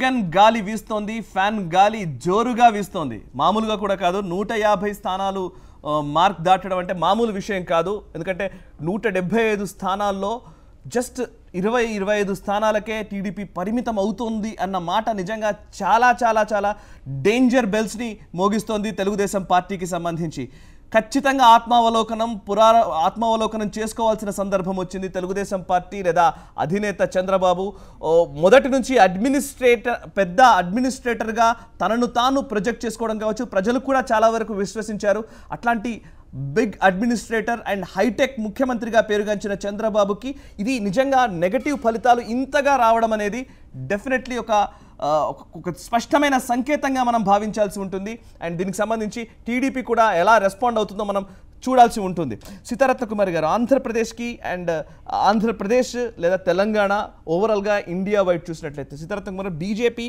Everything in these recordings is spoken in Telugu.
గన్ గాలి వీస్తోంది ఫ్యాన్ గాలి జోరుగా వీస్తోంది మామూలుగా కూడా కాదు నూట యాభై స్థానాలు ఆ, మార్క్ దాటడం అంటే మామూలు విషయం కాదు ఎందుకంటే నూట డెబ్బై ఐదు స్థానాల్లో జస్ట్ ఇరవై ఇరవై ఐదు స్థానాలకే టీడీపీ పరిమితం అవుతోంది అన్న మాట నిజంగా చాలా చాలా చాలా డేంజర్ బెల్స్ని మోగిస్తోంది తెలుగుదేశం పార్టీకి సంబంధించి ఖచ్చితంగా ఆత్మావలోకనం పురా ఆత్మావలోకనం చేసుకోవాల్సిన సందర్భం వచ్చింది తెలుగుదేశం పార్టీ లేదా అధినేత చంద్రబాబు ఓ, మొదటి నుంచి అడ్మినిస్ట్రేటర్ పెద్ద అడ్మినిస్ట్రేటర్గా తనను తాను ప్రొజెక్ట్ చేసుకోవడం కావచ్చు ప్రజలు కూడా చాలా వరకు విశ్వసించారు అట్లాంటి బిగ్ అడ్మినిస్ట్రేటర్ అండ్ హైటెక్ ముఖ్యమంత్రిగా పేరుగాంచిన చంద్రబాబుకి ఇది నిజంగా నెగటివ్ ఫలితాలు ఇంతగా రావడం అనేది డెఫినెట్లీ ఒక ఆ, ఒక- ఒక స్పష్టమైన సంకేతంగా మనం భావించాల్సి ఉంటుంది అండ్ దీనికి సంబంధించి టీడీపీ కూడా ఎలా రెస్పాండ్ అవుతుందో మనం చూడాల్సి ఉంటుంది సీతారత్న కుమారి గారు ఆంధ్రప్రదేశ్కి అండ్ ఆంధ్రప్రదేశ్ లేదా తెలంగాణ ఓవరాల్గా ఇండియా వైడ్ చూసినట్లయితే సీతారత్న కుమార్ బీజేపీ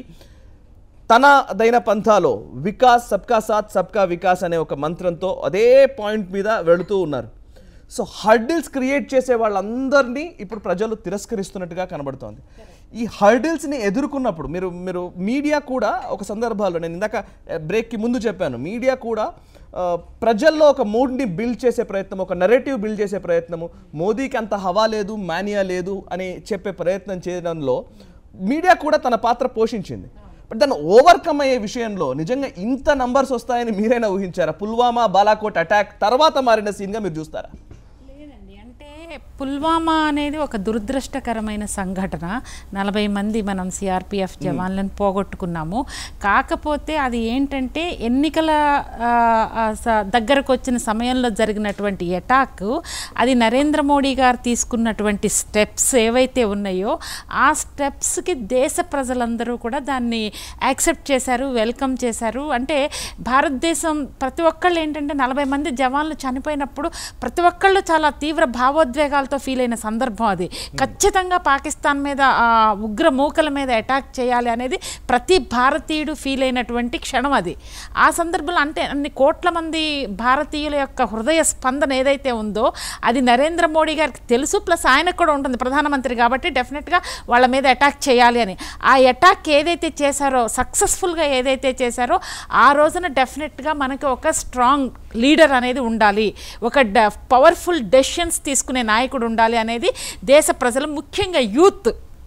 తనదైన పంథాలో వికాస్ సబ్కా సాత్ సబ్కా వికాస్ అనే ఒక మంత్రంతో అదే పాయింట్ మీద వెళుతూ ఉన్నారు సో హర్డిల్స్ క్రియేట్ చేసే వాళ్ళందరినీ ఇప్పుడు ప్రజలు తిరస్కరిస్తున్నట్టుగా కనబడుతోంది ఈ హర్డిల్స్ని ఎదుర్కొన్నప్పుడు మీరు మీరు మీడియా కూడా ఒక సందర్భాల్లో నేను ఇందాక బ్రేక్కి ముందు చెప్పాను మీడియా కూడా ఆ, ప్రజల్లో ఒక మూడ్ని బిల్డ్ చేసే ప్రయత్నం ఒక నెరేటివ్ బిల్డ్ చేసే ప్రయత్నము మోదీకి అంత హవా లేదు మానియా లేదు అని చెప్పే ప్రయత్నం చేయడంలో మీడియా కూడా తన పాత్ర పోషించింది బట్ దాన్ని ఓవర్కమ్ అయ్యే విషయంలో నిజంగా ఇంత నంబర్స్ వస్తాయని మీరైనా ఊహించారా పుల్వామా బాలాకోట్ అటాక్ తర్వాత మారిన సీన్గా మీరు చూస్తారా లేదండి అంటే పుల్వామా అనేది ఒక దురదృష్టకరమైన సంఘటన నలభై మంది మనం సిఆర్పిఎఫ్ జవాన్లను పోగొట్టుకున్నాము కాకపోతే అది ఏంటంటే ఎన్నికల ఆ, ఆ, స- దగ్గరకు వచ్చిన సమయంలో జరిగినటువంటి అటాక్ అది నరేంద్ర మోడీ గారు తీసుకున్నటువంటి స్టెప్స్ ఏవైతే ఉన్నాయో ఆ స్టెప్స్కి దేశ ప్రజలందరూ కూడా దాన్ని యాక్సెప్ట్ చేశారు వెల్కమ్ చేశారు అంటే భారతదేశం ప్రతి ఒక్కళ్ళు ఏంటంటే నలభై మంది జవాన్లు చనిపోయినప్పుడు ప్రతి ఒక్కళ్ళు చాలా తీవ్ర భావోద్వేగాలతో ఫీల్ అయిన సందర్భం అది ఖచ్చితంగా పాకిస్తాన్ మీద ఆ ఉగ్ర మూకల మీద అటాక్ చేయాలి అనేది ప్రతి భారతీయుడు ఫీల్ అయినటువంటి క్షణం అది ఆ సందర్భంలో అంటే అన్ని కోట్ల మంది భారతీయుల యొక్క హృదయ స్పందన ఏదైతే ఉందో అది నరేంద్ర మోడీ గారికి తెలుసు ప్లస్ ఆయనకు కూడా ఉంటుంది ప్రధానమంత్రి కాబట్టి డెఫినెట్గా వాళ్ళ మీద అటాక్ చేయాలి అని ఆ అటాక్ ఏదైతే చేశారో సక్సెస్ఫుల్గా ఏదైతే చేశారో ఆ రోజున డెఫినెట్గా మనకి ఒక స్ట్రాంగ్ లీడర్ అనేది ఉండాలి ఒక డ పవర్ఫుల్ డెసిషన్స్ తీసుకునే నాయకుడు ఉండాలి అనేది దేశ ప్రజలు ముఖ్యంగా యూత్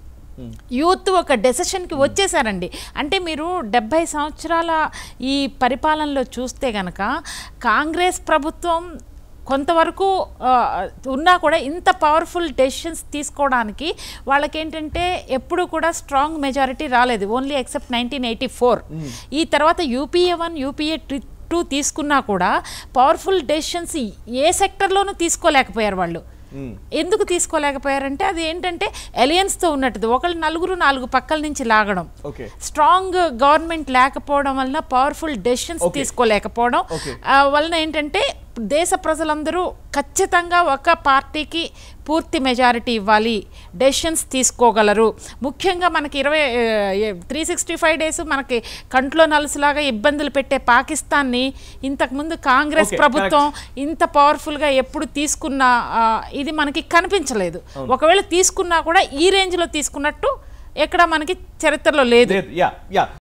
యూత్ ఒక డెసిషన్కి వచ్చేసారండి అంటే మీరు డెబ్భై సంవత్సరాల ఈ పరిపాలనలో చూస్తే గనక కాంగ్రెస్ ప్రభుత్వం కొంతవరకు ఆ, ఉన్నా కూడా ఇంత పవర్ఫుల్ డెసిషన్స్ తీసుకోవడానికి వాళ్ళకేంటంటే ఎప్పుడు కూడా స్ట్రాంగ్ మెజారిటీ రాలేదు only except nineteen eighty four ఈ తర్వాత యూపీఏ వన్ యూపీఏ టూ తీసుకున్నా కూడా పవర్ఫుల్ డెసిషన్స్ ఏ సెక్టర్లోనూ తీసుకోలేకపోయారు వాళ్ళు ఎందుకు తీసుకోలేకపోయారంటే అది ఏంటంటే అలయన్స్తో ఉన్నట్టుది ఒకళ్ళు నలుగురు నాలుగు పక్కల నుంచి లాగడం ఓకే స్ట్రాంగ్ గవర్నమెంట్ లేకపోవడం వలన పవర్ఫుల్ డెసిషన్స్ Okay. తీసుకోలేకపోవడం Okay. ఆ, వలన ఏంటంటే దేశ ప్రజలందరూ ఖచ్చితంగా ఒక పార్టీకి పూర్తి మెజారిటీ ఇవ్వాలి డెసిషన్స్ తీసుకోగలరు ముఖ్యంగా మనకి ఇరవై త్రీ సిక్స్టీ ఫైవ్ డేస్ మనకి కంట్లో నలుసులాగా ఇబ్బందులు పెట్టే పాకిస్తాన్ని ఇంతకుముందు కాంగ్రెస్ Okay, ప్రభుత్వం ఇంత పవర్ఫుల్గా ఎప్పుడు తీసుకున్న ఆ, ఇది మనకి కనిపించలేదు ఒకవేళ తీసుకున్నా కూడా ఈ రేంజ్లో తీసుకున్నట్టు ఎక్కడ మనకి చరిత్రలో లేదు లేదు యా యా